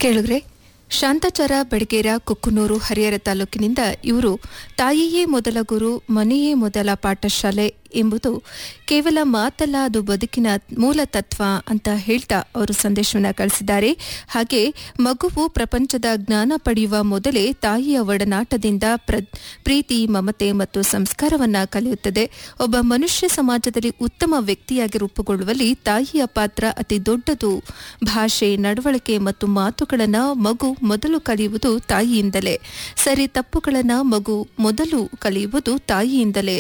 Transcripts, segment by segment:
ಕೇಳಿದ್ರೆ ಶಾಂತಾಚಾರ ಬೆಡಗೇರ ಕುಕ್ಕನೂರು ಹರಿಹರ ತಾಲೂಕಿನಿಂದ ಇವರು ತಾಯಿಯೇ ಮೊದಲ ಗುರು ಮನೆಯೇ ಮೊದಲ ಪಾಠಶಾಲೆ ಎಂಬುದು ಕೇವಲ ಮಾತಲ್ಲ ಅದು ಬದುಕಿನ ಮೂಲ ತತ್ವ ಅಂತ ಹೇಳ್ತಾ ಅವರು ಸಂದೇಶವನ್ನು ಕಳಿಸಿದ್ದಾರೆ ಹಾಗೆ ಮಗುವು ಪ್ರಪಂಚದ ಜ್ಞಾನ ಪಡೆಯುವ ಮೊದಲೇ ತಾಯಿಯ ಒಡನಾಟದಿಂದ ಪ್ರ- ಪ್ರೀತಿ ಮಮತೆ ಮತ್ತು ಸಂಸ್ಕಾರವನ್ನ ಕಲಿಯುತ್ತದೆ ಒಬ್ಬ ಮನುಷ್ಯ ಸಮಾಜದಲ್ಲಿ ಉತ್ತಮ ವ್ಯಕ್ತಿಯಾಗಿ ರೂಪುಗೊಳ್ಳುವಲ್ಲಿ ತಾಯಿಯ ಪಾತ್ರ ಅತಿ ದೊಡ್ಡದು ಭಾಷೆ ನಡವಳಿಕೆ ಮತ್ತು ಮಾತುಗಳನ್ನು ಮಗು ಮೊದಲು ಕಲಿಯುವುದು ತಾಯಿಯಿಂದಲೇ ಸರಿ ತಪ್ಪುಗಳನ್ನು ಮಗು ಮೊದಲು ಕಲಿಯುವುದು ತಾಯಿಯಿಂದಲೇ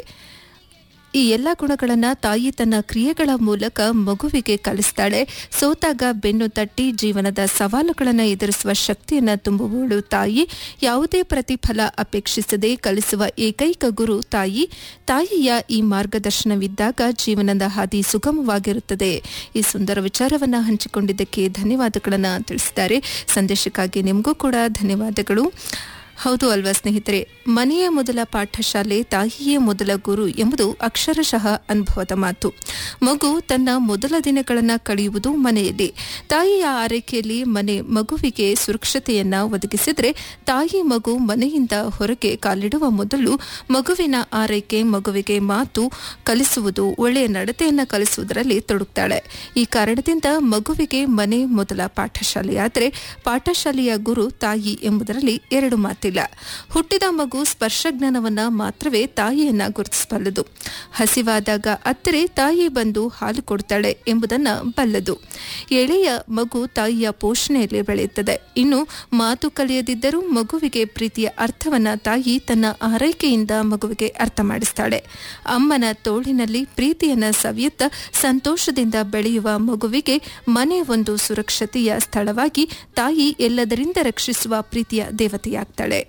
ಈ ಎಲ್ಲ ಗುಣಗಳನ್ನ ತಾಯಿ ತನ್ನ ಕ್ರಿಯೆಗಳ ಮೂಲಕ ಮಗುವಿಗೆ ಕಲಿಸ್ತಾಳೆ ಸೋತಾಗ ಬೆನ್ನು ತಟ್ಟಿ ಜೀವನದ ಸವಾಲುಗಳನ್ನು ಎದುರಿಸುವ ಶಕ್ತಿಯನ್ನ ತುಂಬುವಳು ತಾಯಿ ಯಾವುದೇ ಪ್ರತಿಫಲ ಅಪೇಕ್ಷಿಸದೆ ಕಲಿಸುವ ಏಕೈಕ ಗುರು ತಾಯಿ ತಾಯಿಯ ಈ ಮಾರ್ಗದರ್ಶನವಿದ್ದಾಗ ಜೀವನದ ಹಾದಿ ಸುಗಮವಾಗಿರುತ್ತದೆ ಈ ಸುಂದರ ವಿಚಾರವನ್ನ ಹಂಚಿಕೊಂಡಿದ್ದಕ್ಕೆ ಧನ್ಯವಾದಗಳನ್ನ ತಿಳಿಸಿದ್ದಾರೆ ಸಂದೇಶಕ್ಕಾಗಿ ನಿಮಗೂ ಕೂಡ ಧನ್ಯವಾದಗಳು ಹೌದು ಅಲ್ವಾ ಸ್ನೇಹಿತರೆ ಮನೆಯ ಮೊದಲ ಪಾಠಶಾಲೆ ತಾಯಿಯೇ ಮೊದಲ ಗುರು ಎಂಬುದು ಅಕ್ಷರಶಃ ಅನುಭವದ ಮಾತು ಮಗು ತನ್ನ ಮೊದಲ ದಿನಗಳನ್ನು ಕಳೆಯುವುದು ಮನೆಯಲ್ಲಿ ತಾಯಿಯ ಆರೈಕೆಯಲ್ಲಿ ಮನೆ ಮಗುವಿಗೆ ಸುರಕ್ಷತೆಯನ್ನ ಒದಗಿಸಿದರೆ ತಾಯಿ ಮಗು ಮನೆಯಿಂದ ಹೊರಗೆ ಕಾಲಿಡುವ ಮೊದಲು ಮಗುವಿನ ಆರೈಕೆ ಮಗುವಿಗೆ ಮಾತು ಕಲಿಸುವುದು ಒಳ್ಳೆಯ ನಡತೆಯನ್ನ ಕಲಿಸುವುದರಲ್ಲಿ ತೊಡಗುತ್ತಾಳೆ ಈ ಕಾರಣದಿಂದ ಮಗುವಿಗೆ ಮನೆ ಮೊದಲ ಪಾಠಶಾಲೆಯಾದರೆ ಪಾಠಶಾಲೆಯ ಗುರು ತಾಯಿ ಎಂಬುದರಲ್ಲಿ ಎರಡು ಮಾತಿಲ್ಲ ಹುಟ್ಟಿದ ಮಗು ಸ್ಪರ್ಶಜ್ಞಾನವನ್ನ ಮಾತ್ರವೇ ತಾಯಿಯನ್ನ ಗುರುತಿಸಬಲ್ಲದು ಹಸಿವಾದಾಗ ಅತ್ತರೆ ತಾಯಿ ಬಂದು ಹಾಲು ಕೊಡ್ತಾಳೆ ಎಂಬುದನ್ನ ಬಲ್ಲದು ಎಳೆಯ ಮಗು ತಾಯಿಯ ಪೋಷಣೆಯಲ್ಲಿ ಬೆಳೆಯುತ್ತದೆ ಇನ್ನು ಮಾತು ಕಲಿಯದಿದ್ದರೂ ಮಗುವಿಗೆ ಪ್ರೀತಿಯ ಅರ್ಥವನ್ನ ತಾಯಿ ತನ್ನ ಆರೈಕೆಯಿಂದ ಮಗುವಿಗೆ ಅರ್ಥ ಮಾಡಿಸ್ತಾಳೆ ಅಮ್ಮನ ತೋಳಿನಲ್ಲಿ ಪ್ರೀತಿಯನ್ನ ಸವಿಯುತ್ತಾ ಸಂತೋಷದಿಂದ ಬೆಳೆಯುವ ಮಗುವಿಗೆ ಮನೆ ಒಂದು ಸುರಕ್ಷತೆಯ ಸ್ಥಳವಾಗಿ ತಾಯಿ ಎಲ್ಲದರಿಂದ ರಕ್ಷಿಸುವ ಪ್ರೀತಿಯ ದೇವತೆಯಾಗ್ತಾಳೆ